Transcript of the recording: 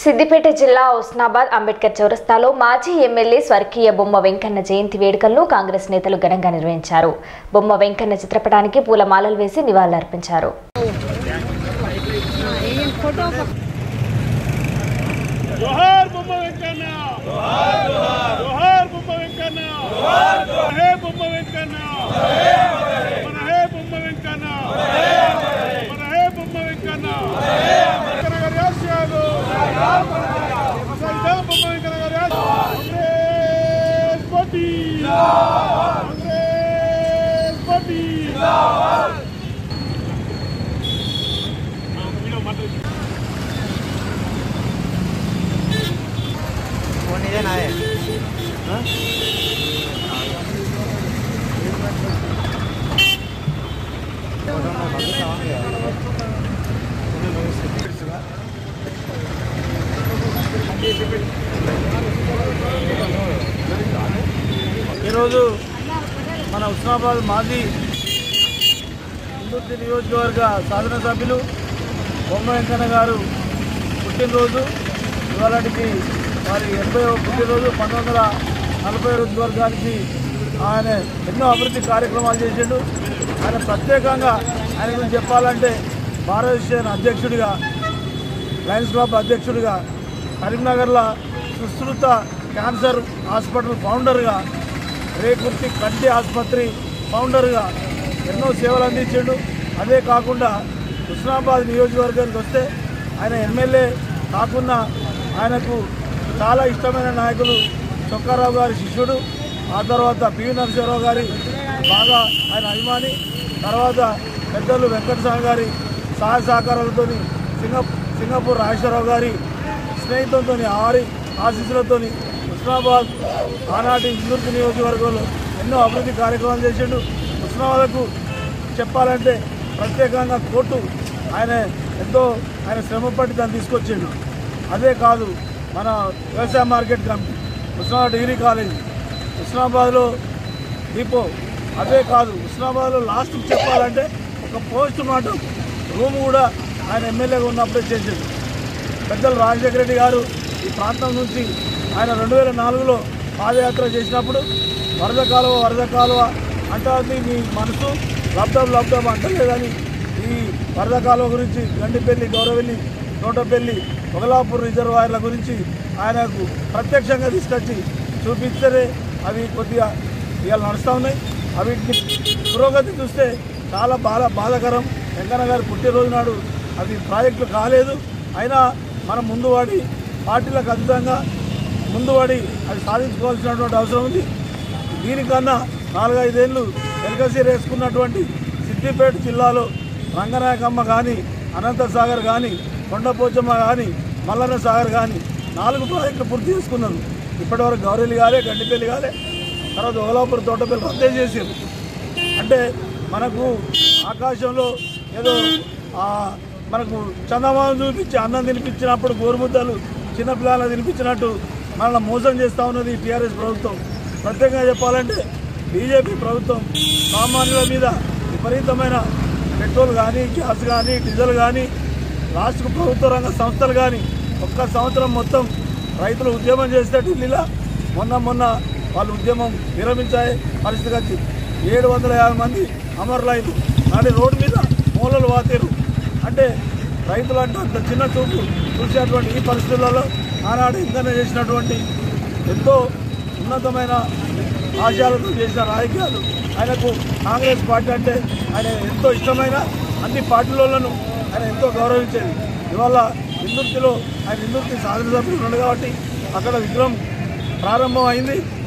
సిద్దిపేట జిల్లా ఉస్నాబాద్ అంబేద్కర్ చౌరస్తాలో మాజీ ఎమ్మెల్యే స్వర్గీయ బొమ్మ వెంకన్న జయంతి వేడుకలను కాంగ్రెస్ నేతలు ఘనంగా నిర్వహించారు బొమ్మ వెంకన్న చిత్రపటానికి పూలమాలలు వేసి నివాళులర్పించారు జోహార్ బొమ్మ వెంకన్న జోహార్ బొమ్మ వెంకన్న హే బొమ్మ వెంకన్న మన హే బొమ్మ వెంకన్న మన హే బొమ్మ వెంకన్న వెంకన్న గారి ఆశయాలు సైతం బొమ్మ వెంకన్న గారి ఆశయాలు. Congress party Congress party video మాట్లాడు ఈరోజు మన ఉస్మానాబాద్ మాజీ హిందూర్తి నియోజకవర్గ శాసనసభ్యులు బొమ్మ వెంకన్న గారు పుట్టినరోజు ఇవాళకి వారి ఎనభై పుట్టినరోజు పంతొమ్మిది వందల నలభై రోజు వర్గానికి ఆయన ఎన్నో అభివృద్ధి కార్యక్రమాలు చేసిండు ఆయన ప్రత్యేకంగా ఆయన గురించి చెప్పాలంటే భారతదేశ అధ్యక్షుడిగా లయన్స్ క్లబ్ అధ్యక్షుడిగా కరీంనగర్లో సుశ్రుత క్యాన్సర్ హాస్పిటల్ ఫౌండర్గా రేకుర్తి కంటి ఆసుపత్రి ఫౌండర్గా ఎన్నో సేవలు అందించాడు అదే కాకుండా హుస్నాబాద్ నియోజకవర్గానికి వస్తే ఆయన ఎమ్మెల్యే కాకుండా ఆయనకు చాలా ఇష్టమైన నాయకులు చొక్కారావు గారి శిష్యుడు ఆ తర్వాత పివి నరసింహరావు గారి బాగా ఆయన అభిమాని తర్వాత పెద్దలు వెంకటస్వామి గారి సహాయ సహకారాలతో సింగ సింగపూర్ రాజేశ్వరరావు గారి స్నేహితులతో ఆరి ఆశీస్సులతో హుస్నాబాద్ ఆనాటి ఇందూర్తి నియోజకవర్గంలో ఎన్నో అభివృద్ధి కార్యక్రమాలు చేసిండు హుస్నాబాద్కు చెప్పాలంటే ప్రత్యేకంగా కోర్టు ఆయన ఎంతో ఆయన శ్రమపట్టి దాన్ని తీసుకొచ్చిండు అదే కాదు మన వ్యవసాయ market committee Husnabad degree college హుస్నాబాద్లో డిపో అదే కాదు హుస్నాబాద్లో లాస్ట్ చెప్పాలంటే ఒక పోస్ట్ మార్టం రూమ్ కూడా ఆయన ఎమ్మెల్యేగా ఉన్నప్పుడే చేసిండు పెద్దలు రాజశేఖర రెడ్డి గారు ఈ ప్రాంతం నుంచి ఆయన రెండు వేల నాలుగులో పాదయాత్ర చేసినప్పుడు వరద కాలువ వరద కాలువ అంటుంది మీ మనసు లబ్ధం లబ్ధం అంటలేదని ఈ వరద కాలువ గురించి గండిపల్లి గౌరవెల్లి తోటపల్లి మొగలాపూర్ రిజర్వాయర్ల గురించి ఆయనకు ప్రత్యక్షంగా తీసుకొచ్చి చూపిస్తేనే అవి కొద్దిగా ఇవాళ నడుస్తూ ఉన్నాయి అవిటిని పురోగతి చూస్తే చాలా బాధ బాధాకరం వెంకన్న గారి పుట్టినరోజు నాడు అది ప్రాజెక్టులు కాలేదు అయినా మనం ముందు వాడి పార్టీలకు అతీతంగా ముందు వాడి అది సాధించుకోవాల్సినటువంటి అవసరం ఉంది దీనికన్నా నాలుగైదేళ్ళు వెనకసీర వేసుకున్నటువంటి సిద్దిపేట జిల్లాలో రంగనాయకమ్మ కానీ అనంతసాగర్ కానీ కొండపోచమ్మ కానీ మల్లన్న సాగర్ కానీ నాలుగు ప్రాజెక్టులు పూర్తి చేసుకున్నారు ఇప్పటివరకు గౌరెల్లి కాలే గండిపల్లి కాలే తర్వాత ఓలాపూర్ తోటపల్లి రద్దే చేసారు అంటే మనకు ఆకాశంలో ఏదో ఆ, మనకు చందమామ చూపించి అన్నం తినిపించినప్పుడు గోరుముద్దలు చిన్నపిల్లలు తినిపించినట్టు మనల్ని మోసం చేస్తూ ఉన్నది ఈ టీఆర్ఎస్ ప్రభుత్వం ప్రత్యేకంగా చెప్పాలంటే బీజేపీ ప్రభుత్వం సామాన్యుల మీద విపరీతమైన పెట్రోల్ కానీ గ్యాస్ కానీ డీజిల్ కానీ రాష్ట్ర ప్రభుత్వ రంగ సంస్థలు కానీ ఒక్క సంవత్సరం మొత్తం రైతులు ఉద్యమం చేస్తే ఢిల్లీలో మొన్న మొన్న వాళ్ళు ఉద్యమం విరమించాయి పరిస్థితి వచ్చింది ఏడు వందల యాభై మంది అమరులైన నాటి రోడ్డు మీద మూలలు వాతేరు అంటే రైతులు అంటే అంత చిన్న చూపు చూసేటువంటి ఈ పరిస్థితులలో ఆనాడు ఇంధన చేసినటువంటి ఎంతో ఉన్నతమైన ఆశయాలతో చేసిన రాజకీయాలు ఆయనకు కాంగ్రెస్ పార్టీ అంటే ఆయన ఎంతో ఇష్టమైన అన్ని పార్టీలను ఆయన ఎంతో గౌరవించేది ఇవాళ ఇందుర్తిలో ఆయన ఇందుర్తి శాసనసభ్యులు ఉన్నాడు కాబట్టి అక్కడ విగ్రహం ప్రారంభం అయింది